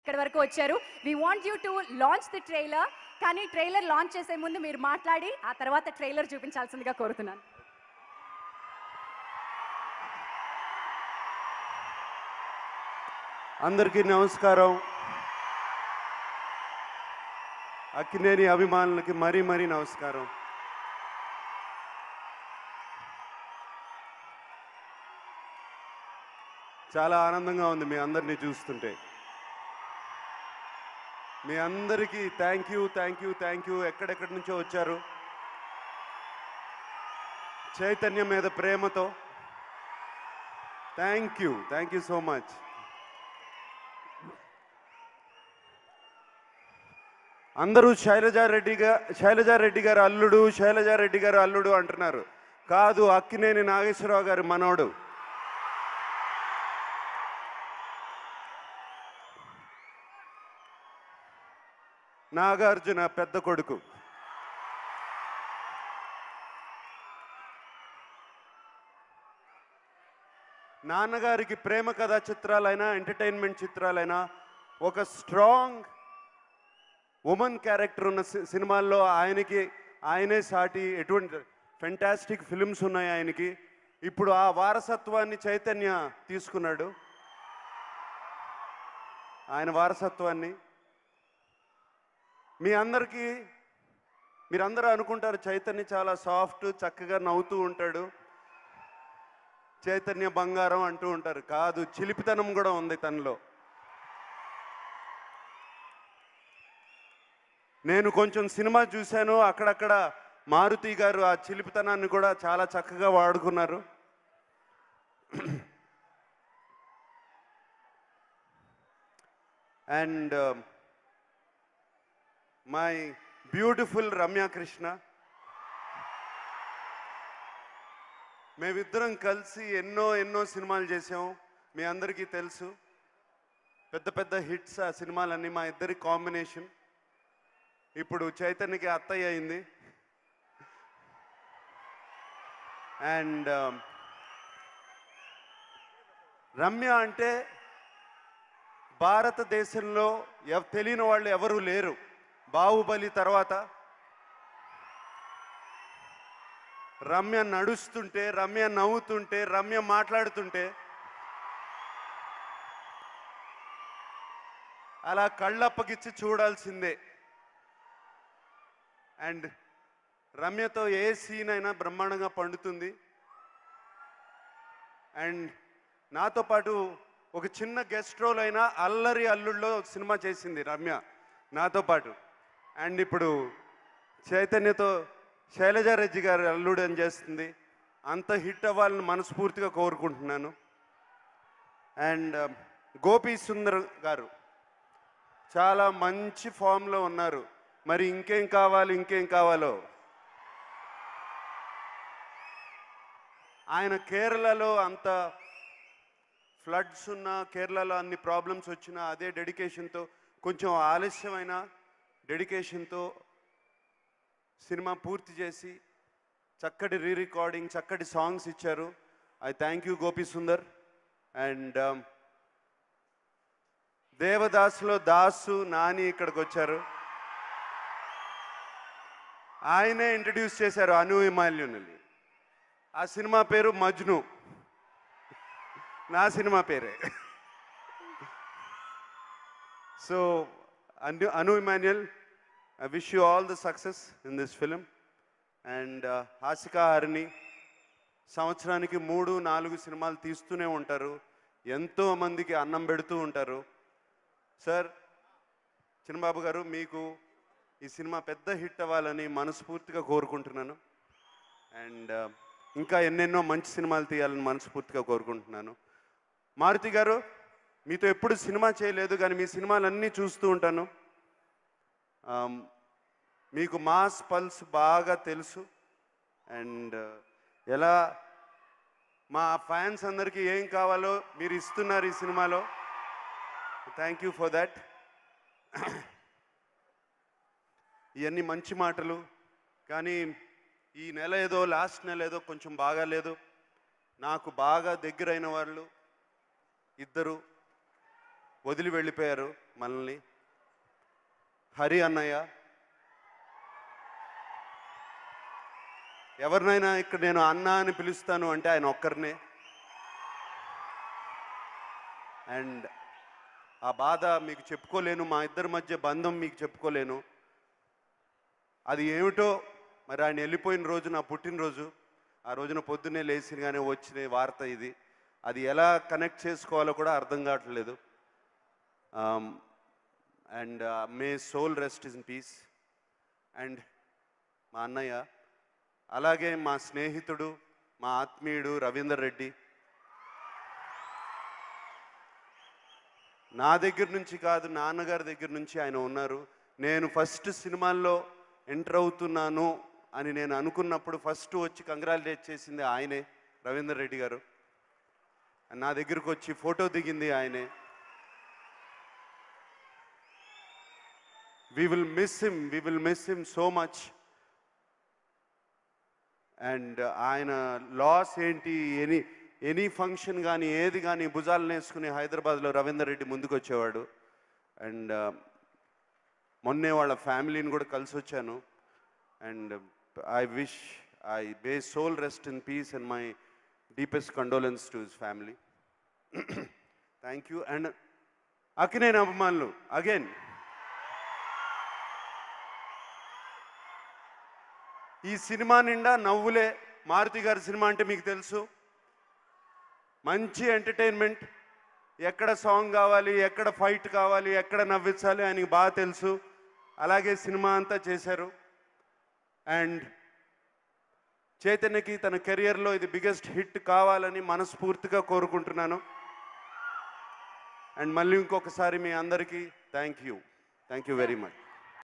ఇక్కడ వరకు వచ్చారు we want you to launch the trailer కానీ ట్రైలర్ లాంచ్ చేసే ముందు మీరు మాట్లాడి ఆ తర్వాత ట్రైలర్ చూపించాల్సిందిగా కోరుతున్నాను అందరికీ నమస్కారం అక్కినేని అభిమానులకి మరీ మరీ నమస్కారం చాలా ఆనందంగా ఉంది మీ అందరినీ చూస్తుంటే మీ అందరికీ thank you thank you thank you ఎక్కడెక్కడి నుంచో వచ్చారు చైతన్యం మీద ప్రేమతో thank you thank you so much అందరూ శైలజారెడ్డి గా శైలజారెడ్డి గారు అల్లుడు శైలజారెడ్డి గారు అల్లుడు అంటున్నారు కాదు అక్కినేని నాగేశ్వరరావు గారి మనవడు నాగార్జున పెద్ద కొడుకు నాన్నగారికి ప్రేమ కథా చిత్రాలైనా ఎంటర్టైన్మెంట్ చిత్రాలైనా ఒక స్ట్రాంగ్ ఉమెన్ క్యారెక్టర్ ఉన్న సి- సినిమాల్లో ఆయనకి ఆయనే సాటి ఎటువంటి ఫెంటాస్టిక్ ఫిల్మ్స్ ఉన్నాయి ఆయనకి ఇప్పుడు ఆ వారసత్వాన్ని చైతన్య తీసుకున్నాడు ఆయన వారసత్వాన్ని మీ అందరికీ మీరందరూ అనుకుంటారు చైతన్య చాలా సాఫ్ట్ చక్కగా నవ్వుతూ ఉంటాడు చైతన్య బంగారం అంటూ ఉంటారు కాదు చిలిపితనం కూడా ఉంది తనలో నేను కొంచెం సినిమా చూశాను అక్కడక్కడ మారుతి గారు ఆ చిలిపితనాన్ని కూడా చాలా చక్కగా వాడుకున్నారు and my beautiful Ramya Krishna మేమిద్దరం కలిసి ఎన్నో ఎన్నో సినిమాలు చేసాము మీ అందరికీ తెలుసు పెద్ద పెద్ద హిట్స్ ఆ సినిమాలన్నీ మా ఇద్దరి కాంబినేషన్ ఇప్పుడు చైతన్యకి అత్తయ్య అయింది అండ్ రమ్య అంటే భారతదేశంలో ఎవ- తెలియని వాళ్ళు ఎవరు లేరు బాహుబలి తర్వాత రమ్య నడుస్తుంటే రమ్య నవ్వుతుంటే రమ్య మాట్లాడుతుంటే అలా కళ్ళప్పగిచ్చి చూడాల్సిందే అండ్ రమ్యతో ఏ సీన్ అయినా బ్రహ్మాండంగా పండుతుంది అండ్ నాతో పాటు ఒక చిన్న గెస్ట్ రోల్ అయినా అల్లరి అల్లుళ్ళలో ఒక సినిమా చేసింది రమ్య నాతో పాటు అండ్ ఇప్పుడు చైతన్యతో శైలజారెడ్డి గారు అల్లుడు అని చేస్తుంది అంత హిట్ అవ్వాలని మనస్ఫూర్తిగా కోరుకుంటున్నాను అండ్ గోపీ సుందర్ గారు చాలా మంచి ఫామ్లో ఉన్నారు మరి ఇంకేం కావాలి ఇంకేం కావాలో ఆయన కేరళలో అంత ఫ్లడ్స్ ఉన్న కేరళలో అన్ని ప్రాబ్లమ్స్ వచ్చినా అదే డెడికేషన్తో కొంచెం ఆలస్యమైన డెడికేషన్తో సినిమా పూర్తి చేసి చక్కటి రీ రికార్డింగ్ చక్కటి సాంగ్స్ ఇచ్చారు I thank you Gopi Sundar and దేవదాస్లో దాసు నాని ఇక్కడికి వచ్చారు ఆయనే ఇంట్రడ్యూస్ చేశారు అను హిమాల్యుని ఆ సినిమా పేరు మజ్ను నా సినిమా పేరే so Anu Anu Emmanuel I wish you all the success in this film and Hasika Harini సంవత్సరానికి మూడు నాలుగు సినిమాలు తీస్తూనే ఉంటారు ఎంతో మందికి అన్నం పెడుతూ ఉంటారు సార్ చిన్నబాబు గారు మీకు ఈ సినిమా పెద్ద హిట్ అవ్వాలని మనస్ఫూర్తిగా కోరుకుంటున్నాను అండ్ ఇంకా ఎన్నెన్నో మంచి సినిమాలు తీయాలని మనస్ఫూర్తిగా కోరుకుంటున్నాను మారుతి గారు మీతో ఎప్పుడు సినిమా చేయలేదు కానీ మీ సినిమాలన్నీ చూస్తూ ఉంటాను ఆమ్, మీకు మాస్ పల్స్ బాగా తెలుసు అండ్ ఎలా మా ఫ్యాన్స్ అందరికీ ఏం కావాలో మీరు ఇస్తున్నారు ఈ సినిమాలో థ్యాంక్ యూ ఫర్ దాట్ ఇవన్నీ మంచి మాటలు కానీ ఈ నెల ఏదో లాస్ట్ నెల ఏదో కొంచెం బాగాలేదు నాకు బాగా దగ్గరైన వాళ్ళు ఇద్దరు వదిలి వెళ్ళిపోయారు మనల్ని హరి అన్నయ్య ఎవరినైనా ఇక్కడ నేను అన్న అని పిలుస్తాను అంటే ఆయన ఒక్కరినే అండ్ ఆ బాధ మీకు చెప్పుకోలేను మా ఇద్దరి మధ్య బంధం మీకు చెప్పుకోలేను అది ఏమిటో మరి ఆయన వెళ్ళిపోయిన రోజు నా పుట్టినరోజు ఆ రోజున పొద్దున్నే లేచినగానే వచ్చిన వార్త ఇది అది ఎలా కనెక్ట్ చేసుకోవాలో కూడా అర్థం కావట్లేదు and may soul rest in peace and మా అన్నయ్య అలాగే మా స్నేహితుడు మా ఆత్మీయుడు రవీందర్ రెడ్డి నా దగ్గర నుంచి కాదు నాన్నగారి దగ్గర నుంచి ఆయన ఉన్నారు నేను ఫస్ట్ సినిమాల్లో ఎంటర్ అవుతున్నాను అని నేను అనుకున్నప్పుడు ఫస్ట్ వచ్చి కంగ్రాచులేట్ చేసింది ఆయనే రవీందర్ రెడ్డి గారు నా దగ్గరకు వచ్చి ఫోటో దిగింది ఆయనే we will miss him we will miss him so much and ఆయన లాస్ ఏంటి ఎనీ ఎనీ ఫంక్షన్ కానీ ఏది కానీ భుజాలు నేసుకుని హైదరాబాద్లో రవీందర్ రెడ్డి ముందుకు వచ్చేవాడు అండ్ మొన్నే వాళ్ళ ఫ్యామిలీని కూడా కలిసి వచ్చాను and I wish I may soul rest in peace and my deepest condolences to his family thank you and Akkineni అభిమానులు అగైన్ ఈ సినిమా నిండా నవ్వులే మారుతి గారి సినిమా అంటే మీకు తెలుసు మంచి ఎంటర్టైన్మెంట్ ఎక్కడ సాంగ్ కావాలి ఎక్కడ ఫైట్ కావాలి ఎక్కడ నవ్వించాలి ఆయనకి బాగా తెలుసు అలాగే సినిమా అంతా చేశారు అండ్ చైతన్యకి తన కెరియర్లో ఇది బిగ్గెస్ట్ హిట్ కావాలని మనస్ఫూర్తిగా కోరుకుంటున్నాను అండ్ మళ్ళీ ఇంకొకసారి మీ అందరికీ thank you thank you very much